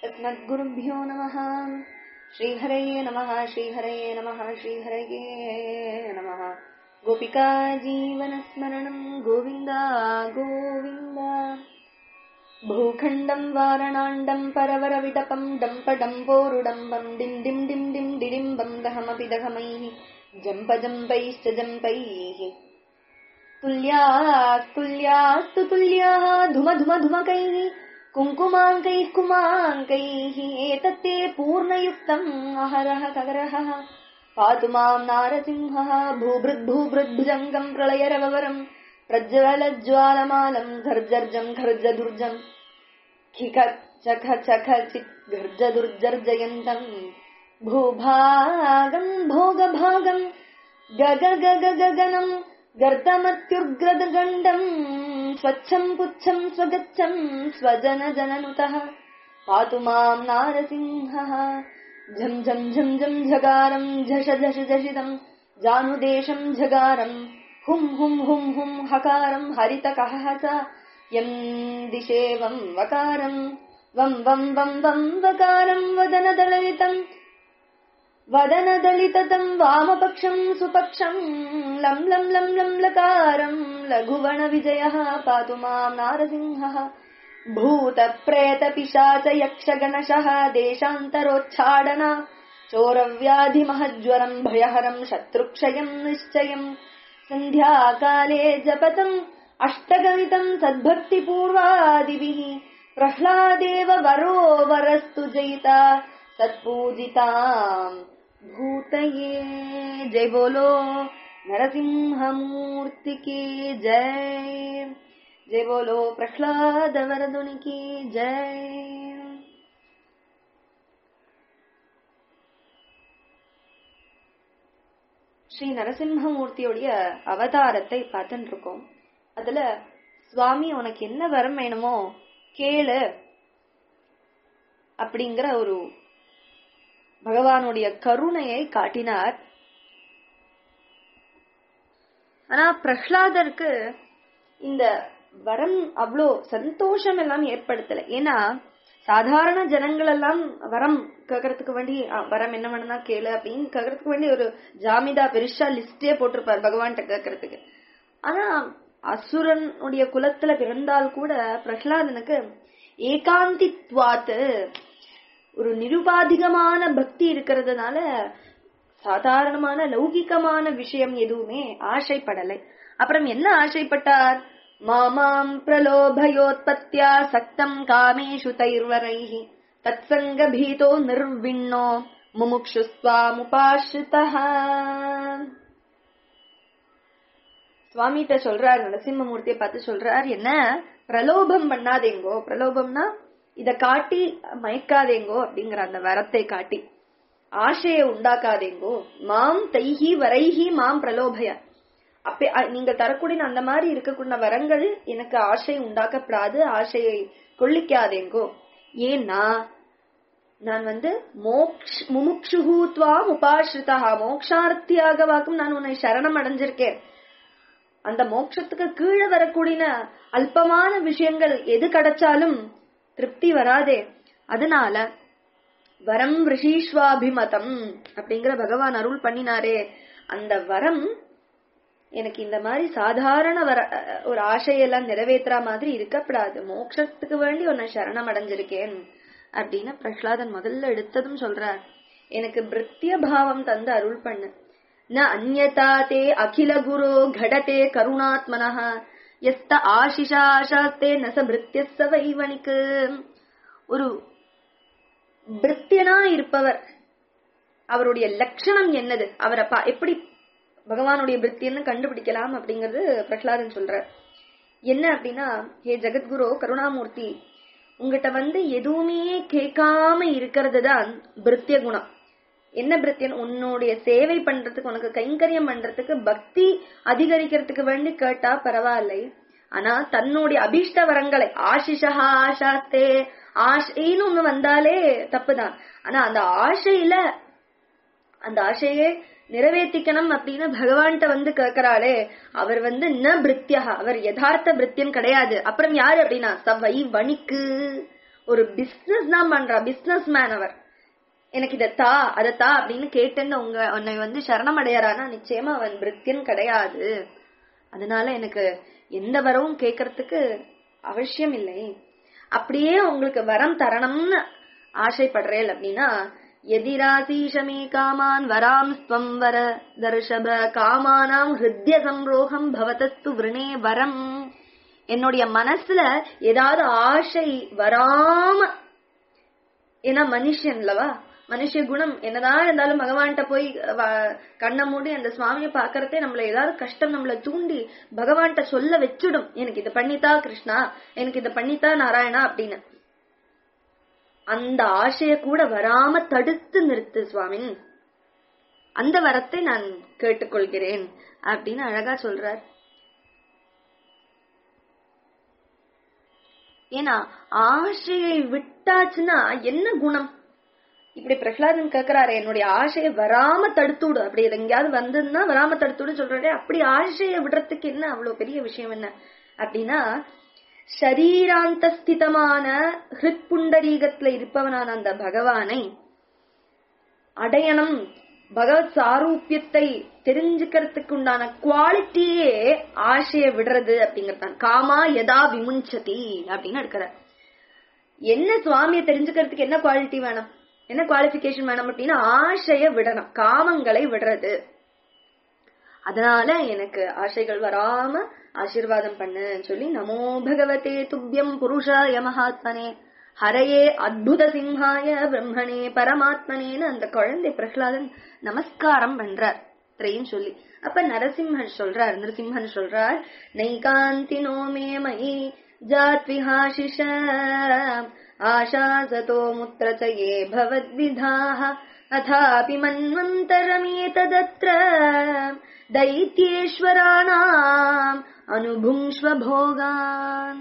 अस्मद्गुरुभ्यो नमः श्रीहरये नमः श्रीहरये नमः श्रीहरये नमः गोपिका जीवनस्मरणम् गोविन्द गोविन्द भूखण्डम् वारणाण्डम् परवरविटपम् डम्पडम्पोरुडम्बम् डिम् डिम् डिम् डिम् डिडिम्बम् दहमपि दहमैः जम्पजम्पैश्च जम्पैः तुल्यास्तुल्यास्तु तुल्याः धुमधुमधुमकैः कुङ्कुमाङ्कैः कुमाङ्कैः एतत्ते पूर्णयुक्तम् अहरः कगरः पातु माम् नारसिंहः भूभृद्भूभृद्भुजङ्गम् प्रलयरवरम् प्रज्वलज्वालमालम् घर्जर्जम् घर्जदुर्जम् खिखचखचखचित् घर्जदुर्जर्जयन्तम् भूभागम् भोगभागम् गगगगगगनम् गर्तमत्युर्ग्रदगण्डम् स्वच्छम् पुच्छम् स्वगच्छम् स्वजनजननुतः पातु माम् नारसिंहः झम् झम् झम् झम् झगारम् झष झष झषितम् जानुदेशम् झगारम् हुम् हुम् हुम् हुम् हकारम् हरितकः च यम् दिशेवम् वकारम् वम् वम् वम् वम् वकारम् वदनदललितम् वदनदलिततम् वामपक्षम् सुपक्षम् लम् लम् लम् लम् लकारम् लघुवणविजयः पातु माम् नारसिंहः भूतप्रेतपिशाच यक्षगणशः देशान्तरोच्छाडन चोरव्याधिमहज्वरम् भयहरम् शत्रुक्षयम् निश्चयम् सन्ध्याकाले जपतम् अष्टगमितम् सद्भक्तिपूर्वादिभिः प्रह्लादेव वरो वरस्तु जयिता सत्पूजिताम् भूतये जय बोलो नरसिंहमूर्ति की जय जय बोलो प्रह्लाद वरदुनि की जय ஸ்ரீ நரசிம்மமூர்த்தியோடைய அவதாரத்தை பார்த்துட்டு இருக்கோம் அதுல சுவாமி உனக்கு என்ன வரம் வேணுமோ கேளு அப்படிங்கிற ஒரு பகவானுடைய கருணையை காட்டினார் ஆனா பிரஹ்லாதருக்கு இந்த வரம் அவ்வளோ சந்தோஷம் எல்லாம் ஏற்படுத்தல ஏன்னா சாதாரண ஜனங்கள் எல்லாம் வரம் கேக்குறதுக்கு வேண்டி வரம் என்ன வேணும்னா கேளு அப்படின்னு கேக்குறதுக்கு வேண்டி ஒரு ஜாமிதா பெருசா லிஸ்டே போட்டிருப்பார் பகவான்கிட்ட கேக்குறதுக்கு ஆனா அசுரனுடைய குலத்துல பிறந்தால் கூட பிரஹ்லாதனுக்கு ஏகாந்தித்வாத்து ஒரு நிருபாதிகமான பக்தி இருக்கிறதுனால சாதாரணமான லௌகிகமான விஷயம் எதுவுமே ஆசைப்படலை அப்புறம் என்ன ஆசைப்பட்டார் மாமாம் பிரலோபயோத்பத்தியா சக்தம் காமேஷு தைர்வரைஹி தத்சங்க பீதோ நிர்விண்ணோ முமுக்ஷுஸ்வாமுபாஷிதா சுவாமிகிட்ட சொல்றார் நரசிம்மமூர்த்தியை பார்த்து சொல்றார் என்ன பிரலோபம் பண்ணாதேங்கோ பிரலோபம்னா இத காட்டி மயக்காதேங்கோ அப்படிங்கிற அந்த வரத்தை காட்டி ஆசையை உண்டாக்காதேங்கோ மாம் தைஹி வரைஹி மாம் பிரலோபய அப்ப நீங்க தரக்கூடிய அந்த மாதிரி இருக்கக்கூடிய வரங்கள் எனக்கு ஆசை உண்டாக்கப்படாது ஆசையை கொள்ளிக்காதேங்கோ ஏன்னா நான் வந்து மோக்ஷ் முமுக்ஷுஹூத்வாம் உபாஸ்ரிதா மோக்ஷார்த்தியாக வாக்கும் நான் உன்னை சரணம் அடைஞ்சிருக்கேன் அந்த மோட்சத்துக்கு கீழே வரக்கூடிய அல்பமான விஷயங்கள் எது கிடைச்சாலும் திருப்தி வராதே அதனால வரம் ரிஷீஸ்வாபிமதம் அப்படிங்கிற பகவான் அருள் பண்ணினாரே அந்த வரம் எனக்கு இந்த மாதிரி சாதாரண வர ஒரு ஆசையெல்லாம் நிறைவேற்றுற மாதிரி இருக்கப்படாது மோட்சத்துக்கு வேண்டி உன்னை சரணம் அடைஞ்சிருக்கேன் அப்படின்னு பிரஹ்லாதன் முதல்ல எடுத்ததும் சொல்றார் எனக்கு பிருத்திய பாவம் தந்து அருள் பண்ணு ந அந்யதா தே அகில குரு கடதே கருணாத்மனः எஸ்த ஆசிஷாசாஸ்தே நச பிருத்தியஸ்ஸ வைவனிக்கு ஒரு பிருத்தியனா இருப்பவர் அவருடைய லட்சணம் என்னது அவரை எப்படி பகவானுடைய பிருத்தியன்னு கண்டுபிடிக்கலாம் அப்படிங்கறது பிரகலாதன் சொல்ற என்ன அப்படின்னா ஹே ஜெகத்குரு கருணாமூர்த்தி உங்ககிட்ட வந்து எதுவுமே கேட்காம இருக்கிறது தான் பிருத்திய குணம் என்ன பிரித்தியன் உன்னுடைய சேவை பண்றதுக்கு உனக்கு கைங்கரியம் பண்றதுக்கு பக்தி அதிகரிக்கிறதுக்கு வேண்டி கேட்டா பரவாயில்லை ஆனா தன்னுடைய அபிஷ்ட வரங்களை ஆசிஷா ஆசாஸ்தே ஆசைன்னு ஒண்ணு வந்தாலே தப்புதான் ஆனா அந்த ஆசையில அந்த ஆசையே நிறைவேற்றிக்கணும் அப்படின்னு பகவான்கிட்ட வந்து கேக்குறாளே அவர் வந்து ந பிரித்தியா அவர் யதார்த்த பிரித்தியன் கிடையாது அப்புறம் யாரு அப்படின்னா சவை வணிக்கு ஒரு பிசினஸ் தான் பண்றா பிசினஸ் மேன் அவர் எனக்கு இதை தா அதை தா அப்படின்னு கேட்டுன்னு உங்க உன்னை வந்து சரணம் அடையறானா நிச்சயமா அவன் பிரித்தியன் கிடையாது அதனால எனக்கு எந்த வரவும் கேட்கறதுக்கு அவசியம் இல்லை அப்படியே உங்களுக்கு வரம் தரணும்னு ஆசைப்படுறேன் அப்படின்னா எதிராசீஷமே காமான் வராம் ஸ்வம் வர தர்ஷப காமானாம் ஹிருத்ய சம்ரோகம் பவதஸ்து விருணே வரம் என்னுடைய மனசுல ஏதாவது ஆசை வராம ஏன்னா மனுஷன்லவா மனுஷ குணம் என்னதான் இருந்தாலும் பகவான்கிட்ட போய் வ- கண்ணை மூடி அந்த சுவாமியை பாக்குறதே நம்மள ஏதாவது கஷ்டம் நம்மள தூண்டி பகவான்கிட்ட சொல்ல வச்சுடும் எனக்கு இதை பண்ணித்தா கிருஷ்ணா எனக்கு இதை பண்ணித்தா நாராயணா அப்படின்னு அந்த ஆசைய கூட வராம தடுத்து நிறுத்து சுவாமி அந்த வரத்தை நான் கேட்டுக்கொள்கிறேன் அப்படின்னு அழகா சொல்றார் ஏன்னா ஆசையை விட்டாச்சுன்னா என்ன குணம் இப்படி பிரகலாதன் கேக்குறாரு என்னுடைய ஆசையை வராம தடுத்துடு அப்படி இது எங்கேயாவது வந்ததுன்னா வராம தடுத்துடு சொல்றாரு அப்படி ஆசையை விடுறதுக்கு என்ன அவ்வளவு பெரிய விஷயம் என்ன அப்படின்னா ஷரீராந்தஸ்திதமான ஹிருத் புண்டரீகத்துல இருப்பவனான அந்த பகவானை அடையணும் பகவத் சாரூபியத்தை தெரிஞ்சுக்கிறதுக்கு உண்டான குவாலிட்டியே ஆசைய விடுறது அப்படிங்கறதான் காமா யதா விமுஞ்சதி அப்படின்னு இருக்கிறார் என்ன சுவாமியை தெரிஞ்சுக்கிறதுக்கு என்ன குவாலிட்டி வேணும் என்ன குவாலிபிகேஷன் வேணும் அப்படின்னா ஆசைய விடணும் காமங்களை விடுறது அதனால எனக்கு ஆசைகள் வராம ஆசீர்வாதம் பண்ணு சொல்லி நமோ பகவதே துப்பியம் புருஷாய மகாத்மனே ஹரையே அத்புத சிம்ஹாய பிரம்மணே பரமாத்மனேன்னு அந்த குழந்தை பிரகலாதன் நமஸ்காரம் பண்றார் த்ரையும் சொல்லி அப்ப நரசிம்மன் சொல்றார் நரசிம்மன் சொல்றார் நைகாந்தினோ மே மயி ஜாத்விஹாஷிஷ ஆஷாசதோ முத்திரச்சயே பவத்விதாः अथापि मन्वन्तरमेतदत्र दैत्येश्वराणाम् அனுபுங்ஸ்வ போகான்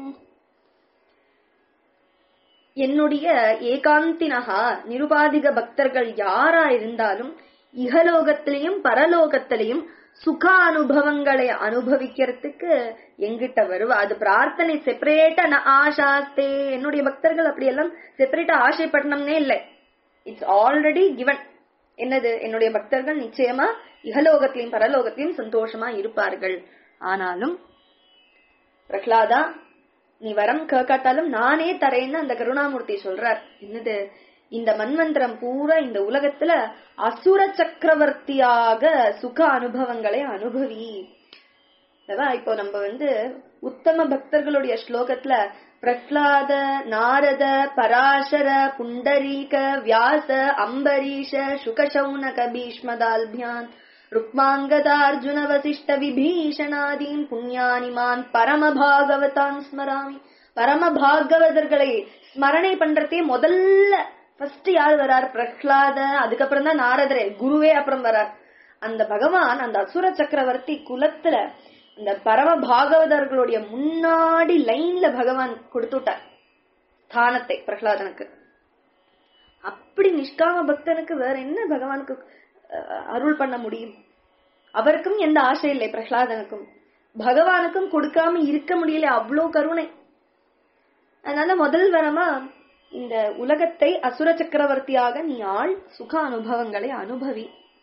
என்னுடைய ஏகாந்தினகா நிருபாதிக பக்தர்கள் யாரா இருந்தாலும் இகலோகத்திலையும் பரலோகத்திலையும் சுக அனுபவங்களை அனுபவிக்கிறதுக்கு எங்கிட்ட வருவா அது பிரார்த்தனை செப்பரேட்டா ந ஆசாஸ்தே என்னுடைய பக்தர்கள் அப்படி எல்லாம் செப்பரேட்டா ஆசைப்படணும்னே இல்லை இட்ஸ் ஆல்ரெடி கிவன் என்னது என்னுடைய பக்தர்கள் நிச்சயமா இகலோகத்திலையும் பரலோகத்திலையும் சந்தோஷமா இருப்பார்கள் ஆனாலும் பிரகலாதா நீ வரம் கேட்காட்டாலும் நானே தரேன்னு அந்த கருணாமூர்த்தி சொல்றார் என்னது இந்த மன்வந்திரம் பூரா இந்த உலகத்துல அசுர சக்கரவர்த்தியாக சுக அனுபவங்களை அனுபவி அதான் இப்போ நம்ம வந்து உத்தம பக்தர்களுடைய ஸ்லோகத்துல பிரஹ்லாத நாரத பராசர புண்டரீக வியாச அம்பரீஷ சுகசௌனக பீஷ்மதால்பியான் ருக்மாங்கதார்ஜுன வசிஷ்ட விபீஷணாதீன் புண்ணியானிமான் பரமபாகவதான் ஸ்மராமி பரமபாகவதர்களை ஸ்மரணை பண்றதே முதல்ல ஃபர்ஸ்ட் யார் வரார் பிரஹ்லாத அதுக்கப்புறம் தான் நாரதரே குருவே அப்புறம் வரார் அந்த பகவான் அந்த அசுர சக்கரவர்த்தி குலத்துல அந்த பரம பாகவதர்களுடைய முன்னாடி லைன்ல பகவான் கொடுத்துட்டார் ஸ்தானத்தை பிரகலாதனுக்கு அப்படி நிஷ்காம பக்தனுக்கு வேற என்ன பகவானுக்கு அஹ், அருள் பண்ண முடியும் அவருக்கும் எந்த ஆசை இல்லை பிரகலாதனுக்கும் பகவானுக்கும் கொடுக்காம இருக்க முடியல அவ்வளோ கருணை அதனால முதல் வரமா இந்த உலகத்தை அசுர சக்கரவர்த்தியாக நீ ஆள் சுக அனுபவங்களை அனுபவி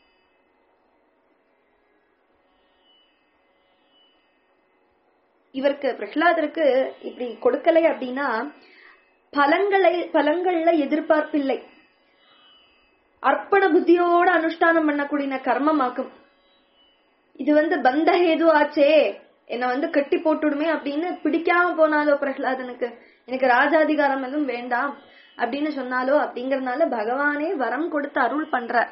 இவருக்கு பிரகலாதருக்கு இப்படி கொடுக்கலை அப்படின்னா பலன்களை பலன்கள்ல எதிர்பார்ப்பில்லை அர்ப்பண புத்தியோட அனுஷ்டானம் பண்ணக்கூடிய கர்மமாக்கும் இது வந்து பந்த ஹேது ஆச்சே என்ன வந்து கட்டி போட்டுடுமே அப்படின்னு பிடிக்காம போனாலோ பிரகலாதனுக்கு எனக்கு ராஜாதிகாரம் எதுவும் வேண்டாம் அப்படின்னு சொன்னாலோ அப்படிங்கறதுனால பகவானே வரம் கொடுத்து அருள் பண்றார்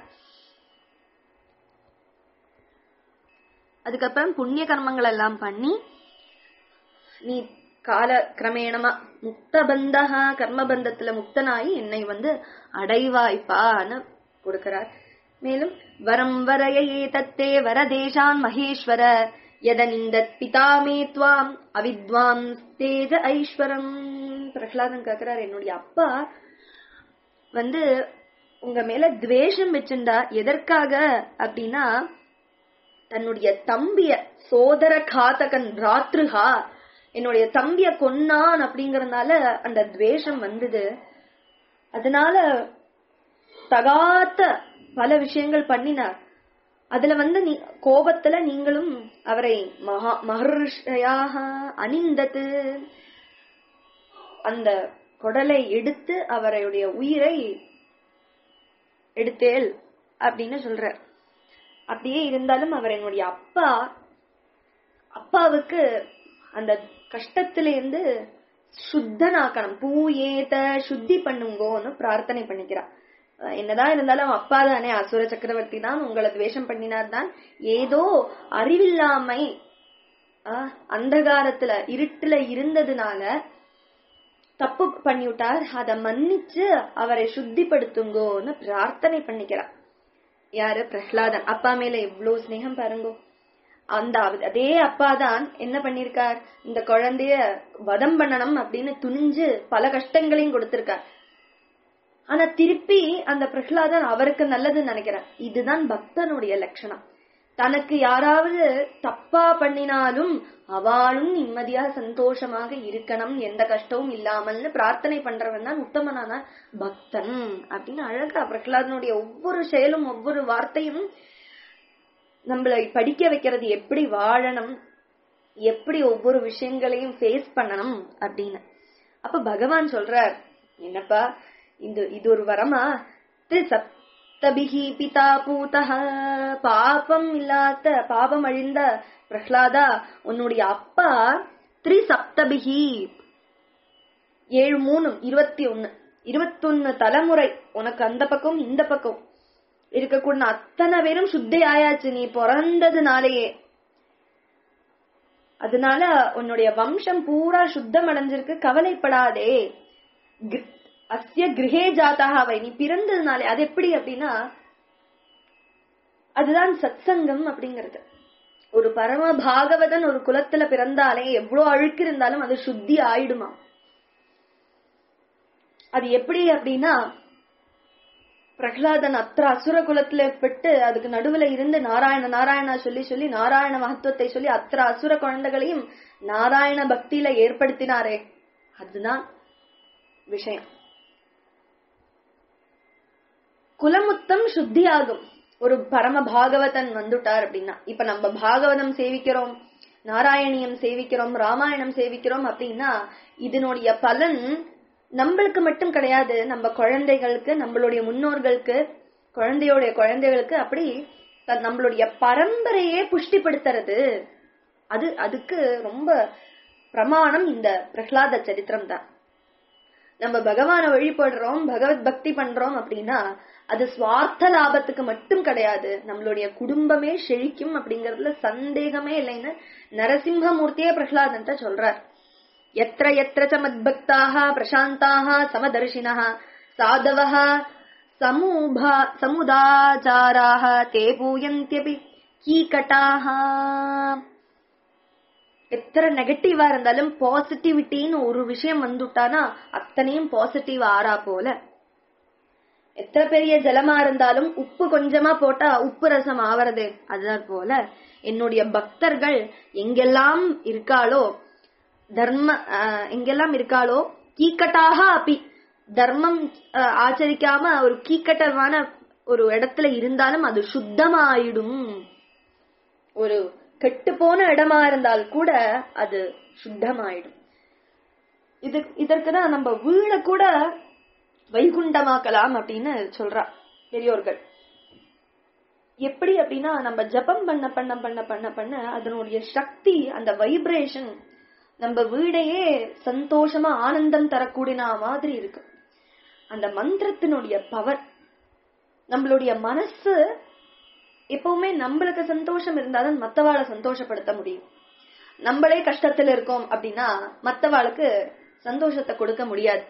அதுக்கப்புறம் புண்ணிய கர்மங்கள் எல்லாம் பண்ணி நீ கால கிரமேணமா முக்த பந்தகா கர்மபந்தத்துல முக்தனாயி என்னை வந்து அடைவாய்ப்பான்னு கொடுக்கிறார் மேலும் வரம் வரையே தத்தே வரதேசான் மகேஸ்வர எதனிந்தத் பிதாமே துவாம் அவித்வாம் தேஜ ஐஸ்வரம் பிரகலாதன் கேக்குறார் என்னுடைய அப்பா வந்து உங்க மேல துவேஷம் வச்சிருந்தா எதற்காக அப்படின்னா தன்னுடைய தம்பிய சோதர காதகன் ராத்ருஹா என்னுடைய தம்பிய கொன்னான் அப்படிங்கறதுனால அந்த துவேஷம் வந்தது அதனால தகாத்த பல விஷயங்கள் பண்ணினார் அதுல வந்து நீ கோபத்துல நீங்களும் அவரை மகா மகர்ஷயாக அணிந்தது அந்த குடலை எடுத்து அவருடைய உயிரை எடுத்தேல் அப்படின்னு சொல்றார் அப்படியே இருந்தாலும் அவர் என்னுடைய அப்பா அப்பாவுக்கு அந்த கஷ்டத்திலிருந்து சுத்தனாக்கணும் பூயேத சுத்தி பண்ணுங்கோன்னு பிரார்த்தனை பண்ணிக்கிறார் அஹ் என்னதான் இருந்தாலும் அப்பா தானே அசுர சக்கரவர்த்தி தான் உங்களை துவேஷம் பண்ணினார் தான் ஏதோ அறிவில்லாமை ஆஹ், அந்தகாரத்துல இருட்டுல இருந்ததுனால தப்பு பண்ணிவிட்டார் அத மன்னிச்சு அவரை சுத்திப்படுத்துங்கோன்னு பிரார்த்தனை பண்ணிக்கிறார் யாரு பிரஹ்லாதன் அப்பா மேல எவ்வளவு ஸ்நேகம் பாருங்கோ அந்த அவ- அதே அப்பா தான் என்ன பண்ணிருக்கார் இந்த குழந்தைய வதம் பண்ணணும் அப்படின்னு துணிஞ்சு பல கஷ்டங்களையும் கொடுத்திருக்கார் ஆனா திருப்பி அந்த பிரஹ்லாதன் அவருக்கு நல்லதுன்னு நினைக்கிறார் இதுதான் பக்தனுடைய லட்சணம் தனக்கு யாராவது தப்பா பண்ணினாலும் அவளும் நிம்மதியா சந்தோஷமாக இருக்கணும் எந்த கஷ்டமும் இல்லாமல்னு பிரார்த்தனை பண்றவன் தான் உத்தமனான பக்தன் அப்படின்னு அழகா பிரகலாதனுடைய ஒவ்வொரு செயலும் ஒவ்வொரு வார்த்தையும் நம்மளை படிக்க வைக்கிறது எப்படி வாழணும் எப்படி ஒவ்வொரு விஷயங்களையும் ஃபேஸ் பண்ணணும் அப்படின்னு அப்ப பகவான் சொல்றார் என்னப்பா இந்த இது ஒரு வரமா திரு சப்தபிகி பிதா பூதः பாபம் இல்லாத பாபம் அழிந்த பிரஹ்லாதா உன்னுடைய அப்பா த்ரி சப்தபிகி ஏழு மூணு இருபத்தி ஒன்னு இருபத்தொன்னு தலைமுறை உனக்கு அந்த பக்கம் இந்த பக்கம் இருக்கக்கூடிய அத்தனை பேரும் சுத்தி ஆயாச்சு நீ பிறந்ததுனாலேயே அதனால உன்னுடைய வம்சம் பூரா சுத்தம் அடைஞ்சிருக்கு கவலைப்படாதே கிர்- அஸ்ய கிரகே ஜாதாக அவை நீ பிறந்ததுனாலே அது எப்படி அப்படின்னா அதுதான் சத்சங்கம் அப்படிங்கிறது ஒரு பரம பாகவதன் ஒரு குலத்துல பிறந்தாலே எவ்வளவு அழுக்கு இருந்தாலும் அது சுத்தி ஆயிடுமா அது எப்படி அப்படின்னா பிரகலாதன் அத்திர அசுர குலத்துல பெட்டு அதுக்கு நடுவுல இருந்து நாராயண நாராயணா சொல்லி சொல்லி நாராயண மகத்துவத்தை சொல்லி அத்திர அசுர குழந்தைகளையும் நாராயண பக்தியில ஏற்படுத்தினாரே அதுதான் விஷயம் குலமுத்தம் சுத்தியாகும் ஒரு பரம பாகவதன் வந்துட்டார் அப்படின்னா இப்ப நம்ம பாகவதம் சேவிக்கிறோம் நாராயணியம் சேவிக்கிறோம் ராமாயணம் சேவிக்கிறோம் அப்படின்னா இதனுடைய பலன் நம்மளுக்கு மட்டும் கிடையாது நம்ம குழந்தைகளுக்கு நம்மளுடைய முன்னோர்களுக்கு குழந்தையோடைய குழந்தைகளுக்கு அப்படி த- நம்மளுடைய பரம்பரையே புஷ்டிப்படுத்துறது அது அதுக்கு ரொம்ப பிரமாணம் இந்த பிரகலாத சரித்திரம் தான் நம்ம பகவானை வழிபடுறோம் பகவத் பக்தி பண்றோம் அப்படின்னா அது சுவார்த்த லாபத்துக்கு மட்டும் கிடையாது நம்மளுடைய குடும்பமே செழிக்கும் அப்படிங்கறதுல சந்தேகமே இல்லைன்னு நரசிம்மமூர்த்தியே பிரகலாதன்ட்ட சொல்றார் எத்திர எத்திர ச மத்பக்தாக பிரசாந்தாக சமதர்ஷினः சாதவः சமூபா சமுதாச்சாராः தே பூயந்தியபி கீகட்டாக எத்தனை நெகட்டிவா இருந்தாலும் பாசிட்டிவிட்டின்னு ஒரு விஷயம் வந்துட்டானா அத்தனையும் பாசிட்டிவ் ஆறா போல எத்தனை பெரிய ஜலமா இருந்தாலும் உப்பு கொஞ்சமா போட்டா உப்பு ரசம் ஆவறது அதுதான் போல என்னுடைய பக்தர்கள் எங்கெல்லாம் இருக்காளோ தர்ம ஆஹ், எங்கெல்லாம் இருக்காளோ கீக்கட்டாக அப்பி தர்மம் ஆஹ், ஆச்சரிக்காம ஒரு கீக்கட்டமான ஒரு இடத்துல இருந்தாலும் அது சுத்தமாயிடும் ஒரு கெட்டு போன இடமா இருந்தால் கூட அது சுத்தமாயிடும் இது இதற்குதான் நம்ம வீட கூட வைகுண்டமாக்கலாம் அப்படின்னு சொல்றா பெரியோர்கள் எப்படி அப்படின்னா நம்ம ஜபம் பண்ண பண்ண பண்ண பண்ண பண்ண அதனுடைய சக்தி அந்த வைப்ரேஷன் நம்ம வீடையே சந்தோஷமா ஆனந்தம் தரக்கூடிய மாதிரி இருக்கு அந்த மந்திரத்தினுடைய பவர் நம்மளுடைய மனசு எப்பவுமே நம்மளுக்கு சந்தோஷம் இருந்தாதான் மத்தவாளை சந்தோஷப்படுத்த முடியும் நம்மளே கஷ்டத்துல இருக்கோம் அப்படின்னா மத்தவாளுக்கு சந்தோஷத்தை கொடுக்க முடியாது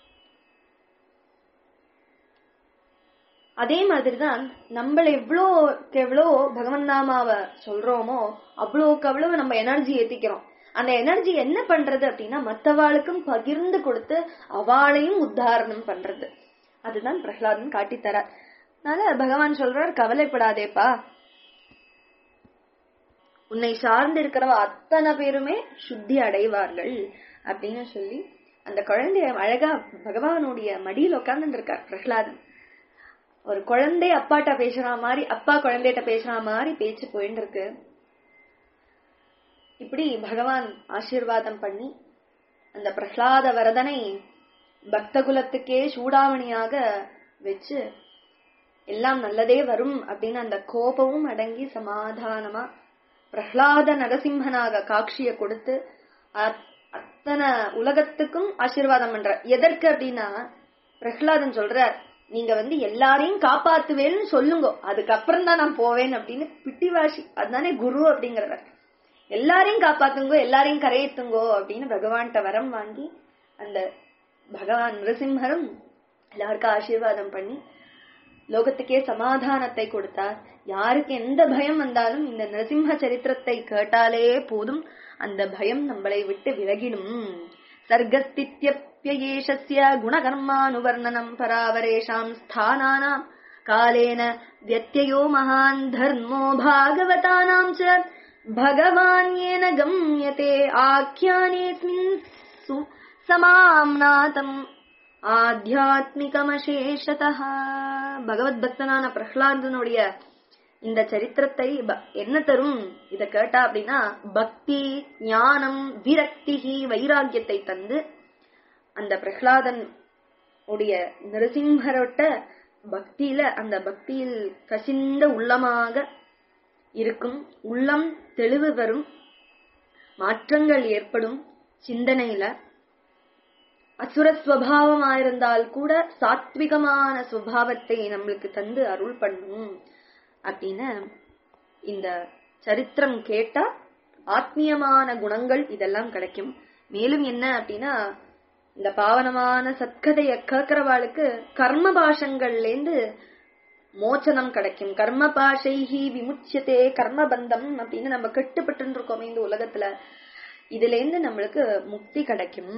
அதே மாதிரிதான் நம்மள எவ்வளோக்கு எவ்வளோ பகவன் நாமாவ சொல்றோமோ அவ்வளோக்கு அவ்வளவு நம்ம எனர்ஜி ஏத்திக்கிறோம் அந்த எனர்ஜி என்ன பண்றது அப்படின்னா மத்தவாளுக்கும் பகிர்ந்து கொடுத்து அவாளையும் உத்தாரணம் பண்றது அதுதான் பிரகலாதன் காட்டித்தரார் அதனால பகவான் சொல்றார் கவலைப்படாதேப்பா உன்னை சார்ந்து இருக்கிறவ அத்தனை பேருமே சுத்தி அடைவார்கள் அப்படின்னு சொல்லி அந்த குழந்தைய அழகா பகவானுடைய மடியில் உட்கார்ந்து இருக்கார் பிரகலாதன் ஒரு குழந்தை அப்பாட்ட பேசுற மாதிரி அப்பா குழந்தைகிட்ட பேசுற மாதிரி பேச்சு போயிட்டு இருக்கு இப்படி பகவான் ஆசீர்வாதம் பண்ணி அந்த பிரகலாத வரதனை பக்த குலத்துக்கே சூடாமணியாக வச்சு எல்லாம் நல்லதே வரும் அப்படின்னு அந்த கோபமும் அடங்கி சமாதானமா பிரகலாத நரசிம்மனாக காட்சிய கொடுத்து அத்- அத்தனை உலகத்துக்கும் ஆசீர்வாதம் பண்ற எதற்கு அப்படின்னா பிரகலாதன் சொல்றார் நீங்க வந்து எல்லாரையும் காப்பாத்துவேன்னு சொல்லுங்க அதுக்கப்புறம் தான் நான் போவேன் அப்படின்னு பிட்டிவாசி அதுதானே குரு அப்படிங்கிறவர் எல்லாரையும் காப்பாத்துங்கோ எல்லாரையும் கரையேத்துங்கோ அப்படின்னு பகவான்கிட்ட வரம் வாங்கி அந்த பகவான் நிருசிம்மரும் எல்லாருக்கும் ஆசீர்வாதம் பண்ணி லோகத்துக்கே சமாதானத்தை கொடுத்தார் யாருக்கு எந்த பயம் வந்தாலும் இந்த நரசிம்ம சரித்திரத்தை கேட்டாலே போதும் அந்த பயம் நம்மளை விட்டு விலகிடும் சர்க்கஸ்தித்யப்யேஷஸ்ய குணகர்மானுவர்ணனம் பராவரேஷாம் ஸ்தானானாம் காலேன வியத்யயோ மகான் தர்மோ பாகவதானாம் ச பகவான் ஏன கம்யதே ஆக்கியானேஸ்மின் சு- சமாம்நாதம் ஆத்தியாத்மிகமசேஷதா பகவத் பக்தனான பிரஹ்லாதனுடைய இந்த சரித்திரத்தை ப- என்ன தரும் இத கேட்டா அப்படின்னா பக்தி ஞானம் விரக்தி வைராக்கியத்தை தந்து அந்த பிரஹ்லாதன் உடைய நரசிம்மரோட்ட பக்தியில அந்த பக்தியில் கசிந்த உள்ளமாக இருக்கும் உள்ளம் தெளிவு வரும் மாற்றங்கள் ஏற்படும் சிந்தனையில அசுர ஸ்வபாவமாயிருந்தால் கூட சாத்விகமான சுபாவத்தை நம்மளுக்கு தந்து அருள் பண்ணும் அப்படின்னு இந்த சரித்திரம் கேட்டா ஆத்மீயமான குணங்கள் இதெல்லாம் கிடைக்கும் மேலும் என்ன அப்படின்னா இந்த பாவனமான சத்கதைய கேட்கிறவாளுக்கு கர்ம பாஷங்கள்லேருந்து மோச்சனம் கிடைக்கும் கர்ம பாஷைஹி விமுச்சியதே கர்மபந்தம் அப்படின்னு நம்ம கட்டுப்பட்டு இருக்கோமே இந்த உலகத்துல இதுல இருந்து நம்மளுக்கு முக்தி கிடைக்கும்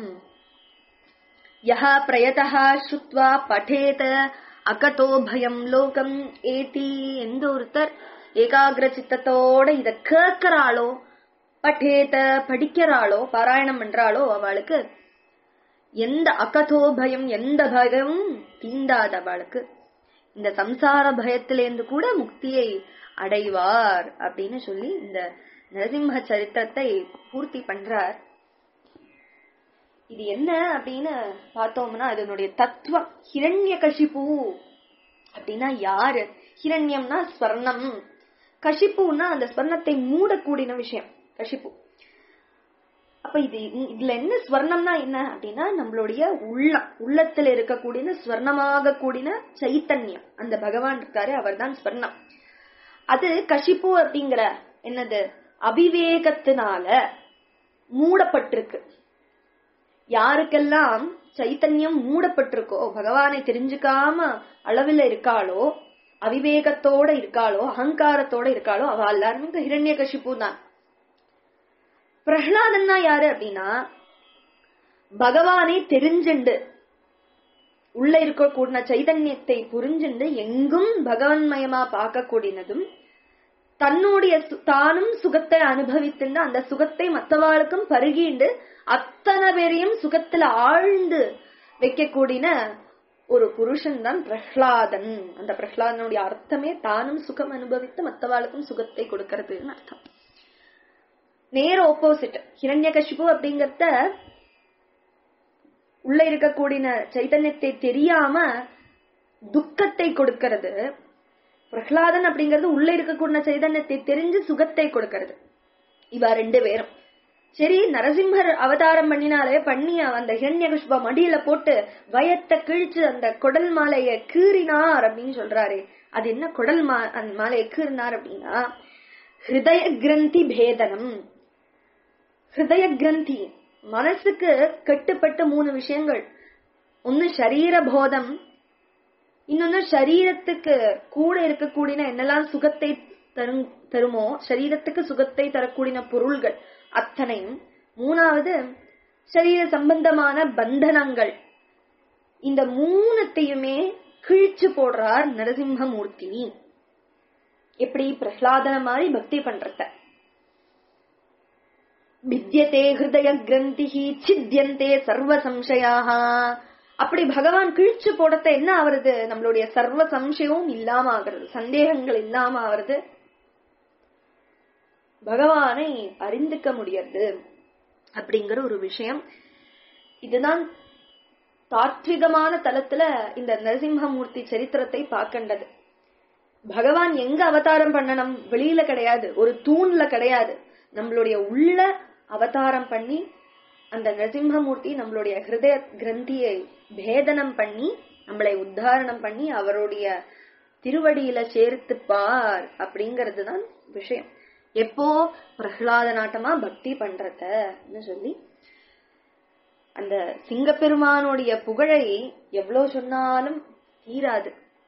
யஹ பிரயதः ஸ்ருத்வா படேத அகதோ பயம் லோகம் ஏதி எந்த ஒருத்தர் ஏகாகிர சித்தத்தோட இத கேட்கிறாளோ படேத படிக்கிறாளோ பாராயணம் பண்றாளோ அவளுக்கு எந்த அகதோ பயம் எந்த பயமும் தீண்டாத அவளுக்கு இந்த சம்சார பயத்திலேருந்து கூட முக்தியை அடைவார் அப்படின்னு சொல்லி இந்த நரசிம்ம சரித்திரத்தை பூர்த்தி பண்றார் இது என்ன அப்படின்னு பார்த்தோம்னா அதனுடைய தத்துவம் ஹிரண்ய கஷிபு அப்படின்னா யாரு ஹிரண்யம்னா ஸ்வர்ணம் கஷிப்புன்னா அந்த ஸ்வர்ணத்தை மூடக்கூடின விஷயம் கஷிப்பு அப்ப இது இதுல என்ன ஸ்வர்ணம்னா என்ன அப்படின்னா நம்மளுடைய உள்ளம் உள்ளத்துல இருக்கக்கூடிய ஸ்வர்ணமாக கூடின சைத்தன்யம் அந்த பகவான் இருக்காரு அவர்தான் ஸ்வர்ணம் அது கஷிப்பு அப்படிங்கிற என்னது அபிவேகத்தினால மூடப்பட்டிருக்கு யாருக்கெல்லாம் சைத்தன்யம் மூடப்பட்டிருக்கோ பகவானை தெரிஞ்சுக்காம அளவில் இருக்காளோ அவிவேகத்தோட இருக்காளோ அகங்காரத்தோட இருக்காளோ அவ எல்லாருமே இந்த ஹிரண்ய கஷிப்பு தான் பிரஹ்லாதன்னா யாரு அப்படின்னா பகவானை தெரிஞ்சுண்டு உள்ள இருக்கக்கூடிய சைதன்யத்தை புரிஞ்சுண்டு எங்கும் பகவன்மயமா பார்க்கக்கூடியதும் தன்னுடைய சு- தானும் சுகத்தை அனுபவித்துண்டு அந்த சுகத்தை மற்றவாளுக்கும் பருகிண்டு அத்தனை பேரையும் சுகத்துல ஆழ்ந்து வைக்கக்கூடிய ஒரு புருஷன் தான் பிரஹ்லாதன் அந்த பிரஹ்லாதனுடைய அர்த்தமே தானும் சுகம் அனுபவித்து மற்றவாளுக்கும் சுகத்தை கொடுக்கறதுன்னு அர்த்தம் நேர் ஆப்போசிட் ஹிரண்யகசிபு அப்படிங்கறத உள்ள இருக்கக்கூடிய சைத்தன்யத்தை தெரியாம துக்கத்தை கொடுக்கிறது பிரஹ்லாதன் அப்படிங்கிறது உள்ள இருக்கக்கூடிய சைதன்யத்தை தெரிஞ்சு சுகத்தை கொடுக்கிறது இவ ரெண்டு பேரும் சரி நரசிம்மர் அவதாரம் பண்ணினாலே பண்ணி அந்த ஹிரண்யகுஷ்ப மடியில போட்டு வயத்தை கிழிச்சு அந்த குடல் மாலைய கீறினார் அப்படின்னு சொல்றாரு அது என்ன குடல் மா அந்த மாலையை கீறினார் அப்படின்னா ஹிருதய கிரந்தி பேதனம் ஹிருதய கிரந்தி மனசுக்கு கட்டுப்பட்ட மூணு விஷயங்கள் ஒன்னு சரீர போதம் இன்னொன்னு சரீரத்துக்கு கூட இருக்கக்கூடிய என்னெல்லாம் சுகத்தை தரும் தருமோ சரீரத்துக்கு சுகத்தை தரக்கூடிய பொருள்கள் அத்தனையும் மூணாவது சரீர சம்பந்தமான பந்தனங்கள் இந்த மூணுத்தையுமே கிழிச்சு போடுறார் நரசிம்மமூர்த்தி எப்படி பிரஹ்லாதன மாதிரி பக்தி பண்றத வித்யதே ஹிருதய கிரந்தி சித்தியந்தே சர்வ சம்சயாக அப்படி பகவான் கிழிச்சு போடத்த என்ன ஆவறது நம்மளுடைய சர்வ சம்சயமும் இல்லாம ஆகிறது சந்தேகங்கள் இல்லாம ஆவறது பகவானை அறிந்துக்க முடியாது அப்படிங்கிற ஒரு விஷயம் இதுதான் தாத்விகமான தலத்துல இந்த நரசிம்மமூர்த்தி சரித்திரத்தை பார்க்கின்றது பகவான் எங்க அவதாரம் பண்ணணும் வெளியில கிடையாது ஒரு தூண்ல கிடையாது நம்மளுடைய உள்ள அவதாரம் பண்ணி அந்த நரசிம்மமூர்த்தி நம்மளுடைய ஹிருதய கிரந்தியை பேதனம் பண்ணி நம்மளை உத்தாரணம் பண்ணி அவருடைய திருவடியில சேர்த்து பார் அப்படிங்கிறது தான் விஷயம் எப்போ பிரகலாத நாட்டமா பக்தி பண்றதன்னு சொல்லி அந்த சிங்கப்பெருமானுடைய புகழை எவ்வளவு சொன்னாலும் தீராது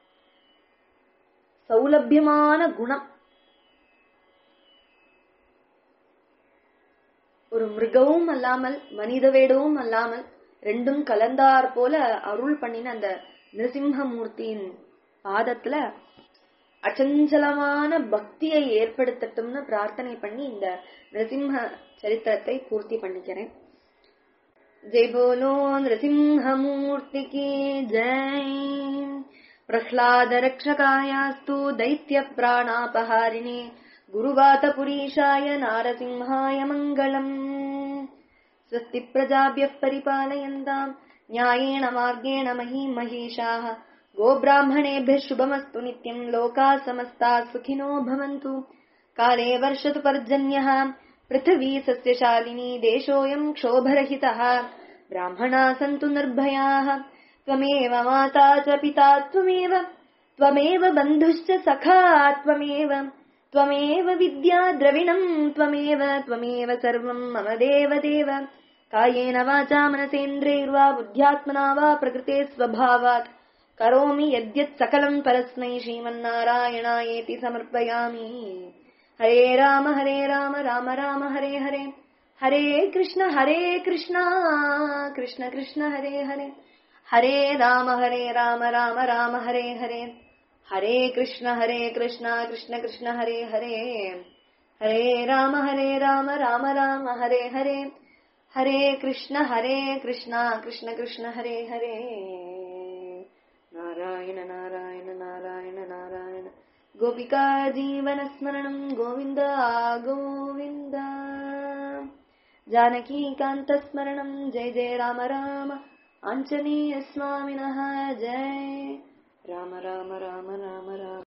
சௌலபியமான குணம் ஒரு மிருகவும் அல்லாமல் மனித வேடவும் அல்லாமல் ரெண்டும் கலந்தார் போல அருள் பண்ணின அந்த நிருசிம்மமூர்த்தியின் பாதத்துல அச்சஞ்சலமான பக்தியை ஏற்படுத்தட்டும்னு பிரார்த்தனை பண்ணி இந்த நிருசிம்ம சரித்திரத்தை பூர்த்தி பண்ணிக்கிறேன் जय बोलो नृसिंहमूर्ति की जय प्रह्लाद रक्षकायास्तु दैत्य प्राणापहारिणे गुरुवातपुरीशाय नारसिंहाय मङ्गलम् स्वस्ति प्रजाभ्यः परिपालयन्ताम् न्यायेण मार्गेण महीं महिषाः गोब्राह्मणेभ्यः शुभमस्तु नित्यम् लोकाः समस्ताः सुखिनो भवन्तु काले वर्षतु पर्जन्यः पृथिवी सस्यशालिनी देशोऽयम् क्षोभरहितः ब्राह्मणाः सन्तु निर्भयाः त्वमेव माता च पिता त्वमेव त्वमेव बन्धुश्च सखा त्वमेव त्वमेव विद्या द्रविणम् त्वमेव त्वमेव सर्वम् मम देवदेव कायेन वाचा मनसेन्द्रियैर्वा बुद्ध्यात्मना वा प्रकृते स्वभावात् करोमि यद्यत् सकलम् परस्मै श्रीमन्नारायणायेति समर्पयामि हरे राम हरे राम राम राम हरे हरे हरे कृष्ण हरे कृष्ण कृष्ण कृष्ण हरे हरे हरे राम हरे राम राम राम हरे हरे हरे कृष्ण हरे कृष्ण कृष्ण कृष्ण हरे हरे हरे राम हरे राम राम राम हरे हरे हरे कृष्ण हरे कृष्ण कृष्ण कृष्ण हरे हरे नारायण नारायण नारायण नारायण गोपिका जीवनस्मरणम् गोविन्द गोविन्द जानकीकान्तस्मरणम् जय जय राम राम आञ्जनेयस्वामिनः जय राम राम राम राम राम